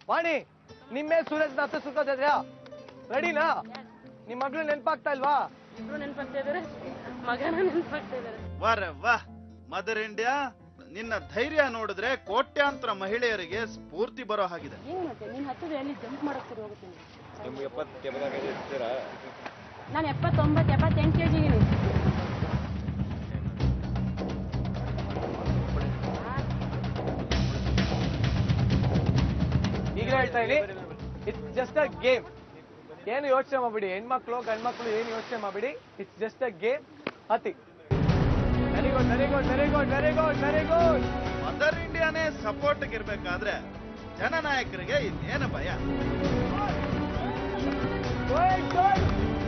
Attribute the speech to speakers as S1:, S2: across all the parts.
S1: ವಾಣಿ ನಿಮ್ಮೇ ಸೂರಜ್ ಹತ್ತು ಸುರ್ಕೋತಿದ್ಯಾ ರೆಡಿನಾ ನಿಮ್ ಮಗಳು ನೆನ್ಪಾಗ್ತಾ ಇಲ್ವಾ
S2: ಇಬ್ರು ನೆನ್ಪಾಗ್ತಾ ಇದಾರೆ ಮಗನ ನೆನ್ಪಾಗ್ತಾ ಇದಾರೆ
S3: ವಾರೆ ವಾಹ್ ಮದರ್ ಇಂಡಿಯಾ ನಿನ್ನ ಧೈರ್ಯ ನೋಡಿದ್ರೆ ಕೋಟ್ಯಾಂತರ ಮಹಿಳೆಯರಿಗೆ ಸ್ಫೂರ್ತಿ ಬರೋ ಹಾಗಿದೆ
S2: ಹೆಂಗ್ ಮತ್ತೆ ನೀನ್ ಹತ್ತಿದ್ರೆ ಎಲ್ಲಿ ಜಂಪ್ ಮಾಡಕ್ ಶುರು ಹೋಗುತ್ತೀನಿ
S4: ನಿಮ್ಗೆ ಎಪ್ಪತ್ತು ಎಪ್ಪತ್ತೈದು ಇರ್ತೀರಾ
S2: ನಾನು ಎಪ್ಪತ್ತೊಂಬತ್ತು ಎಪ್ಪತ್ತೆಂಟು ಕೆ ಜಿಗೆ
S1: ಈಗಲೇ ಹೇಳ್ತಾ ಇದೀನಿ ಇಟ್ಸ್ ಜಸ್ಟ್ ಅ ಗೇಮ್ ಏನು ಯೋಚನೆ ಮಾಡ್ಬಿಡಿ ಹೆಣ್ಮಕ್ಳು ಗಂಡ್ಮಕ್ಳು ಏನು ಯೋಚನೆ ಮಾಡ್ಬಿಡಿ ಇಟ್ಸ್ ಜಸ್ಟ್ ಅ ಗೇಮ್ ಹತ್ತಿ very good very good very good very good very good
S3: mother ಇಂಡಿಯಾನೇ ಸಪೋರ್ಟ್ ಇರ್ಬೇಕಾದ್ರೆ ಜನನಾಯಕರಿಗೆ ಇನ್ನೇನು ಭಯ
S1: ಗುಡ್ ಗುಡ್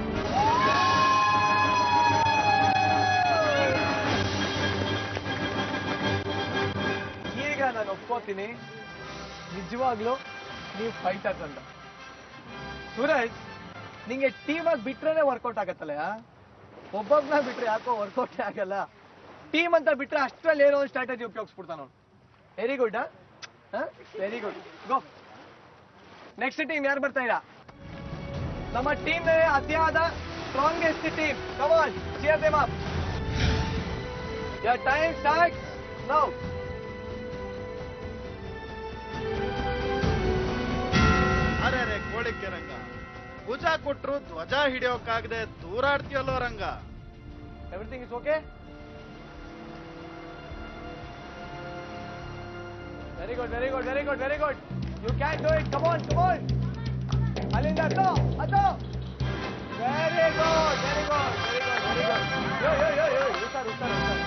S1: ಈಗ ನಾನು ಒಪ್ಕೋತೀನಿ ನಿಜವಾಗ್ಲೂ ನೀವು ಫೈಟರ್ಸ್ ಅಂತ ಸೂರಜ್ ನಿಂಗೆ ಟೀಮ್ ಆಗಿ ಬಿಟ್ರೇನೆ ವರ್ಕೌಟ್ ಆಗತ್ತಲ್ಲ ಒಬ್ಬೊಬ್ನ ಬಿಟ್ರೆ ಯಾಕೋ ವರ್ಕೌಟ್ ಆಗಲ್ಲ ಟೀಮ್ ಅಂತ ಬಿಟ್ರೆ ಅಷ್ಟ್ರಲ್ಲಿ ಏನೋ ಒಂದು ಸ್ಟ್ರಾಟಜಿ ಉಪಯೋಗಿಸ್ಬಿಡ್ತಾನ ಅವ್ನು very good very good go next team ಯಾರು ಬರ್ತಾ ಇರಾ ನಮ್ಮ ಟೀಮ್ ಅತಿಯಾದ strongest team come on cheer them up your time start now
S3: ಅರೆ ಅರೆ ಕೋಳಿಕೆ ರಂಗ ಭುಜ ಕೊಟ್ರು ಧ್ವಜ ಹಿಡಿಯೋಕ್ಕಾಗದೆ ದೂರಾಡ್ತೀಯಲ್ಲೋ Ranga
S1: everything is okay very good very good very good very good you can do it come on come on ಅಲ್ಲಿಂದ ಹತ್ತೋ ಹತ್ತೋ very good very good very good very good yo yo yo yo ಹುಷಾರ್ ಹುಷಾರ್ ಹುಷಾರ್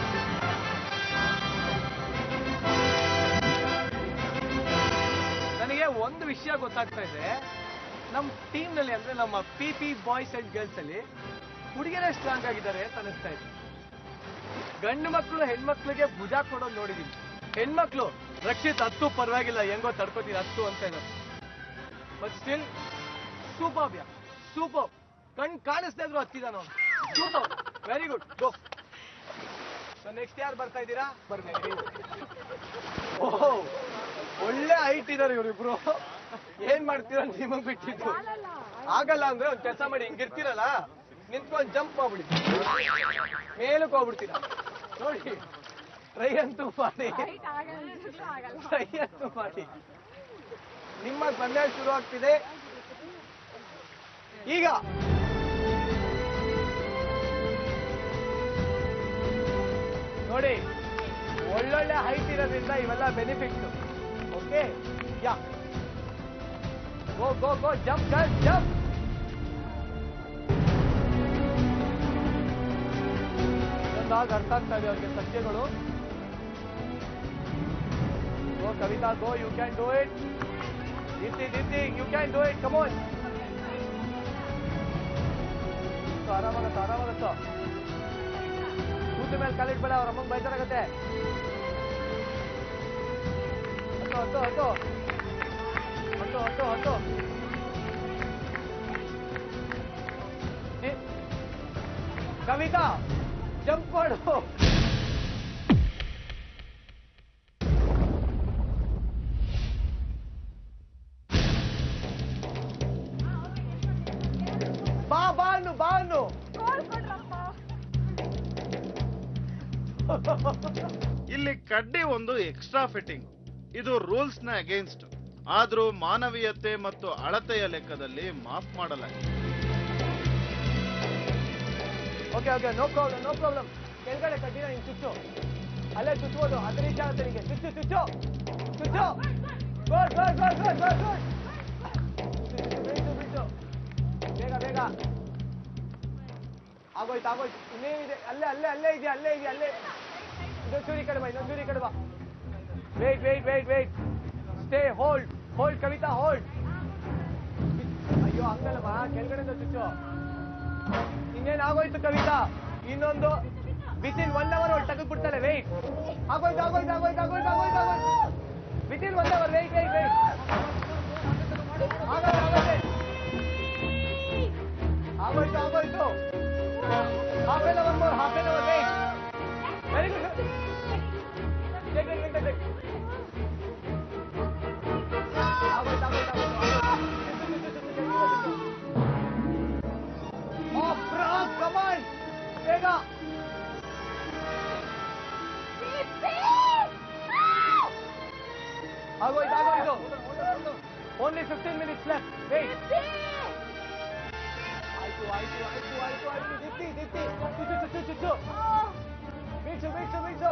S1: ನನಗೆ ಒಂದು ವಿಷಯ ಗೊತ್ತಾಗ್ತಾ ಇದೆ ನಮ್ಮ ಟೀಮ್ ನಲ್ಲಿ ಅಂದ್ರೆ ನಮ್ಮ P P boys and girls ಅಲ್ಲಿ ಹುಡುಗಿಯರೇ ಸ್ಟ್ರಾಂಗ್ ಆಗಿದ್ದಾರೆ ಅಂತ ಅನಿಸ್ತಾ ಇದೆ ಗಂಡು ಮಕ್ಕಳು ಹೆಣ್ಮಕ್ಳಿಗೆ ಭುಜ ಕೊಡೋದು ನೋಡಿದೀನಿ ಹೆಣ್ಮಕ್ಳು ರಕ್ಷಿತ್ ಹತ್ತು ಪರವಾಗಿಲ್ಲ ಹೆಂಗೋ ತಡ್ಕೋತೀನಿ ಹತ್ತು ಅಂತ ಇದ್ದಾರೆ but still super yeah super ಕಣ್ ಕಾಣಿಸ್ತಾ ಇದ್ರು ಹತ್ತಿದಾನ ಅವನು super very good go so next ಯಾರು ಬರ್ತಾ ಇದ್ದೀರಾ ಬರ್ಬೇಕು ಓಹೋ ಒಳ್ಳೆ ಹೈಟ್ ಇದಾರೆ ಇವರಿಬ್ರು ಏನ್ ಮಾಡ್ತೀರ ನಿಮಗ್ ಬಿಟ್ಟಿದ್ದು ಆಗಲ್ಲ ಅಂದ್ರೆ ಒಂದ್ ಕೆಲಸ ಮಾಡಿ ಹಿಂಗಿರ್ತೀರಲ್ಲ ನಿಂತ್ಕೊಂಡ್ ಜಂಪ್ ಮಾಡ್ಬಿಡಿ ಮೇಲಕ್ಕೆ ಹೋಗ್ಬಿಡ್ತೀರಾ ನೋಡಿ ಟ್ರೈ ಅಂತೂ ಮಾಡಿ ಟ್ರೈ ಅಂತೂ ಮಾಡಿ ನಿಮ್ಮ ಬಂದಾಗ ಶುರು ಆಗ್ತಿದೆ ಈಗ ನೋಡಿ ಒಳ್ಳೊಳ್ಳೆ ಹೈಟ್ ಇರೋದ್ರಿಂದ ಇವೆಲ್ಲ benefit okay yeah go go go jump girl jump ಇದೊಂದಾಗ ಅರ್ಥ ಆಗ್ತಾ ಇದೆ ಅವ್ರಿಗೆ ಸತ್ಯಗಳು go Kavitha go you can do it Deepti Deepti you can do it come on ಆರಾಮಾಗತ್ತ ಆರಾಮಾಗತ್ತ ಕೂತ ಮೇಲೆ ಕಾಲಿಟ್ಬೇಡ ಅವ್ರ ಅಮ್ಮಂಗೆ ಬೇಜಾರಾಗತ್ತೆ ಹತ್ತು ಹತ್ತು ಹತ್ತು ಹತ್ತು ಹತ್ತು ಹತ್ತು ಏ, ಕವಿತಾ ಜಂಪ್ ಮಾಡು ಬಾ ಬಾನು ಬಾನು
S3: ಇಲ್ಲಿ ಕಡ್ಡಿ ಒಂದು ಎಕ್ಸ್ಟ್ರಾ ಫಿಟ್ಟಿಂಗ್ ಇದು ರೂಲ್ಸ್ ನ ಅಗೇನ್ಸ್ಟ್ ಆದ್ರೂ ಮಾನವೀಯತೆ ಮತ್ತು ಅಳತೆಯ ಲೆಕ್ಕದಲ್ಲಿ ಮಾಫ್ ಮಾಡಲಾಗಿದೆ
S1: okay okay no problem no problem ಕೆಳಗಡೆ ಕಡ್ಡಿನ ಹಿಂಗೆ ಚುಚ್ಚು ಅಲ್ಲೇ ಚುಚ್ಚುವುದು ಹತ್ತು ನಿಮಿಷ ಆಗುತ್ತೆ ನಿಂಗೆ ಚುಚ್ಚು ಚುಚ್ಚು ಚುಚ್ಚು good good good good good good ಬಿಟ್ಟು ಬಿಟ್ಟು ಬೇಗ ಬೇಗ ಆಗೋಯ್ತು ಆಗೋಯ್ತು ಇನ್ನೇನಿದೆ ಅಲ್ಲೇ ಅಲ್ಲೇ ಅಲ್ಲೇ ಇದೆಯಾ ಅಲ್ಲೇ ಇದೆಯಾ ಅಲ್ಲೇ ಇನ್ನೊಂದು ಚೂರಿ ಕಡೆ ಬಾ ಇನ್ನೊಂದು ಚೂರಿ ಕಡೆ ಬಾ wait wait wait wait stay hold hold Kavitha hold ಅಯ್ಯೋ ಹಂಗಲ್ಲ ಬಾ ಕೆಳಗಡೆಯಿಂದ ಚುಚ್ಚು ಇನ್ನೇನ್ ಆಗೋಯ್ತು ಕವಿತಾ ಇನ್ನೊಂದು ವಿತ್ ಇನ್ ಒನ್ ಅವರ್ ಒಟ್ಟು ತೆಗೆದು ಬಿಡ್ತಾಳೆ ವೆಯ್ಟ್ ಆಗೋಯ್ತು ಆಗೋಯ್ತು ಆಗೋಯ್ತು ಆಗೋಯ್ತು ಆಗೋಯ್ತು ಆಗೋಯ್ತು with in one hour wait wait wait ಆಗೋಯ್ತು ಆಗೋಯ್ತು ಆಗೋಯ್ತು ಆಗೋಯ್ತು half an hour more half an hour wait very good take take take take only fifteen minutes left wait ಆಯ್ತು ಆಯ್ತು ಆಯ್ತು ಆಯ್ತು ಆಯ್ತು ದಿತ್ತಿ ದಿತ್ತಿ ಚುಚ್ಚು ಚುಚ್ಚು ಚುಚ್ಚು ಬೀಚು ಬೀಚು ಬೀಚು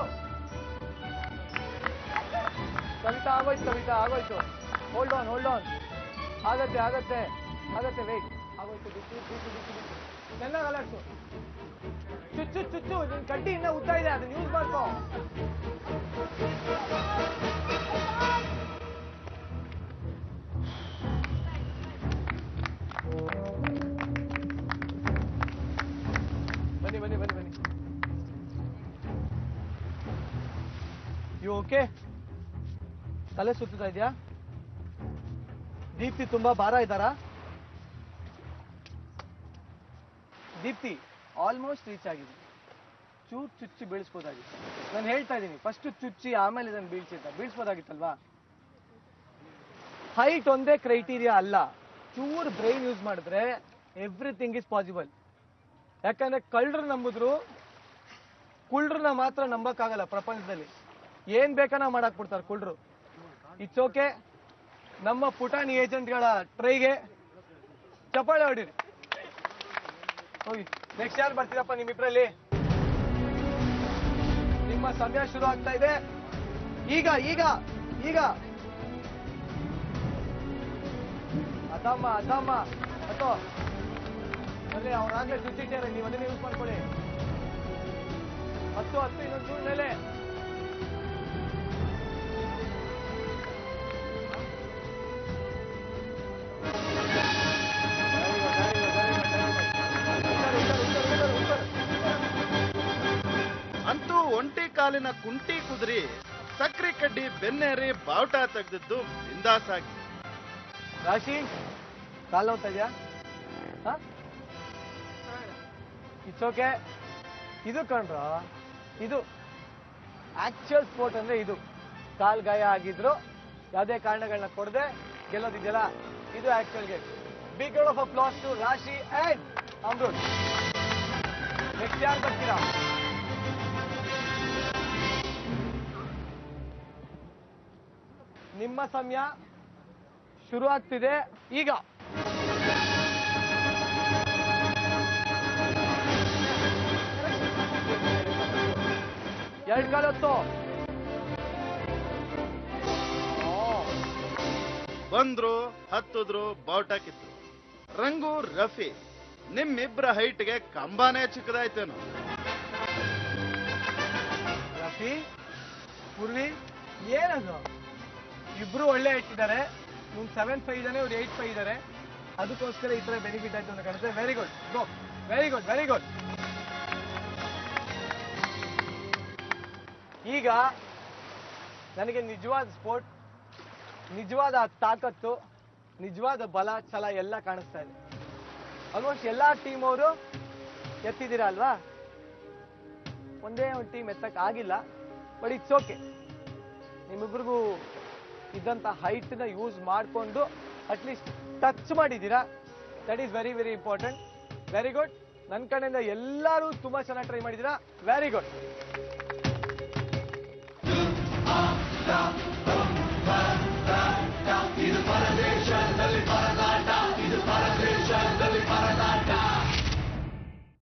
S1: ಕವಿತಾ ಆಗೋಯ್ತು ಕವಿತಾ ಆಗೋಯ್ತು ಹೋಲ್ಡ್ ಆನ್ ಹೋಲ್ಡ್ ಆನ್ ಆಗತ್ತೆ ಆಗತ್ತೆ ಆಗತ್ತೆ ವೇಟ್ ಆಗೋಯ್ತು ಬಿಟ್ಟು ಬಿಟ್ಟು ಬಿಟ್ಟು ಬಿಟ್ಟು ಚೆನ್ನಾಗಿ ಅಲಾಡ್ಸು ಚುಚ್ಚು ಚುಚ್ಚು ನಿನ್ ಕಡ್ಡಿ ಇನ್ನ ಉದ್ದ ಇದೆ ಅದನ್ನ ಯೂಸ್ ಮಾಡ್ಕೋ ಬನ್ನಿ ಬನ್ನಿ ಬನ್ನಿ ಬನ್ನಿ ಯು ಓಕೆ ತಲೆ ಸುತ್ತಾ ಇದೆಯಾ ದೀಪ್ತಿ ತುಂಬಾ ಭಾರ ಇದ್ದಾರಾ ದೀಪ್ತಿ ಆಲ್ಮೋಸ್ಟ್ ರೀಚ್ ಆಗಿದೆ ಚೂರ್ ಚುಚ್ಚಿ ಬೀಳಿಸ್ಬೋದಾಗಿತ್ತು ನಾನು ಹೇಳ್ತಾ ಇದ್ದೀನಿ ಫಸ್ಟ್ ಚುಚ್ಚಿ ಆಮೇಲೆ ಇದನ್ನು ಬೀಳ್ಸಿದ್ದ ಬೀಳ್ಸ್ಬೋದಾಗಿತ್ತಲ್ವಾ ಹೈಟ್ ಒಂದೇ ಕ್ರೈಟೀರಿಯಾ ಅಲ್ಲ ಚೂರ್ ಬ್ರೈನ್ ಯೂಸ್ ಮಾಡಿದ್ರೆ ಎವ್ರಿಥಿಂಗ್ ಇಸ್ ಪಾಸಿಬಲ್ ಯಾಕಂದ್ರೆ ಕಳ್ಳರು ನಂಬಿದ್ರು ಕುಳ್ರನ್ನ ಮಾತ್ರ ನಂಬಕ್ಕಾಗಲ್ಲ ಪ್ರಪಂಚದಲ್ಲಿ ಏನ್ ಬೇಕಾನ ಮಾಡಕ್ ಬಿಡ್ತಾರೆ ಕುಳ್ರು ಇಟ್ಸ್ ಓಕೆ ನಮ್ಮ ಪುಟಾಣಿ ಏಜೆಂಟ್ಗಳ ಟ್ರೈಗೆ ಚಪ್ಪಾಳೆ ಹೊಡೀರಿ ಹೋಗಿ ನೆಕ್ಸ್ಟ್ ಯಾರು ಬರ್ತೀರಪ್ಪ ನಿಮ್ಮಿಬ್ರಲ್ಲಿ ನಿಮ್ಮ ಸಮಯ ಶುರು ಆಗ್ತಾ ಇದೆ ಈಗ ಈಗ ಈಗ ಅದಮ್ಮ ಅದಮ್ಮ ಅಥವಾ ಅಲ್ಲೇ ಅವ್ರಾಗ್ಲೇ ಚುಚ್ಚಿಟ್ಟಾರೆ ನೀವು ಅದನ್ನೇ ಯೂಸ್ ಮಾಡ್ಕೊಳ್ಳಿ ಹತ್ತು ಹತ್ತು ಇನ್ನೊಂದು ಚೂರು ಮೇಲೆ Very good, very good, very good, very good. ಉತ್ತರು, ಉತ್ತರು, ಉತ್ತರು, ಉತ್ತರು, ಉತ್ತರು.
S3: ಅಂತೂ ಒಂಟಿ ಕಾಲಿನ ಕುಂಟಿ ಕುದುರಿ ಸಕ್ರಿ ಕಡ್ಡಿ ಬೆನ್ನೇರಿ ಬಾವುಟ ತೆಗೆದಿದ್ದು ಬಿಂದಾಸಾಗಿ
S1: ರಾಶಿ ಕಾಲ್ ನೋಡ್ತಾ ಇದೆಯಾ ಇಟ್ಸ್ ಓಕೆ ಇದು ಕಣ್ರ ಇದು ಆಕ್ಚುಯಲ್ ಸ್ಪೋರ್ಟ್ ಅಂದ್ರೆ ಇದು ಕಾಲ್ ಗಾಯ ಆಗಿದ್ರು ಯಾವುದೇ ಕಾರಣಗಳನ್ನ ಕೊಡದೆ ಗೆಲ್ಲೋದಿದೆಯಲ್ಲ ಇದು actual game big of applause to Rashi and Amrit next ಯಾರು ಬರ್ತೀರಾ ನಿಮ್ಮ ಸಮಯ ಶುರು ಆಗ್ತಿದೆ ಈಗ ಎರಡು ಕಾಲ ಹೊತ್ತು
S3: ಬಂದ್ರು ಹತ್ತಿದ್ರು ಬಾವುಟ ಕಿತ್ತು ರಂಗು ರಫಿ ನಿಮ್ಮಿಬ್ರ ಹೈಟ್ಗೆ ಕಂಬಾನೇ ಚಿಕ್ಕದಾಯ್ತೇನೋ
S1: ರಫಿ ಪೂರ್ವಿ ಏನದು ಇಬ್ರು ಒಳ್ಳೆ ಇಟ್ಟಿದ್ದಾರೆ ನಿಮ್ ಸೆವೆನ್ ಫೈವ್ ಇದ್ದಾನೆ ಇವ್ರು ಏಟ್ ಫೈವ್ ಇದ್ದಾರೆ ಅದಕ್ಕೋಸ್ಕರ ಈ ತರ ಬೆನಿಫಿಟ್ ಆಯ್ತು ಅಂತ ಕಾಣುತ್ತೆ very good go very good very good ಈಗ ನನಗೆ ನಿಜವಾದ ಸ್ಪೋರ್ಟ್ ನಿಜವಾದ ತಾಕತ್ತು ನಿಜವಾದ ಬಲ ಛಲ ಎಲ್ಲ ಕಾಣಿಸ್ತಾ ಇದೆ ಆಲ್ಮೋಸ್ಟ್ ಎಲ್ಲಾ ಟೀಮ್ ಅವರು ಎತ್ತಿದ್ದೀರಾ ಅಲ್ವಾ ಒಂದೇ ಒಂದು ಟೀಮ್ ಎತ್ತಕ್ ಆಗಿಲ್ಲ ಬಟ್ ಇಟ್ಸ್ ಓಕೆ ನಿಮ್ಮಿಬ್ರಿಗೂ ಇದ್ದಂಥ ಹೈಟ್ನ ಯೂಸ್ ಮಾಡಿಕೊಂಡು ಅಟ್ಲೀಸ್ಟ್ ಟಚ್ ಮಾಡಿದ್ದೀರಾ that is very very important very good ನನ್ನ ಕಡೆಯಿಂದ ಎಲ್ಲರೂ ತುಂಬಾ ಚೆನ್ನಾಗಿ ಟ್ರೈ ಮಾಡಿದ್ದೀರಾ ವೆರಿ ಗುಡ್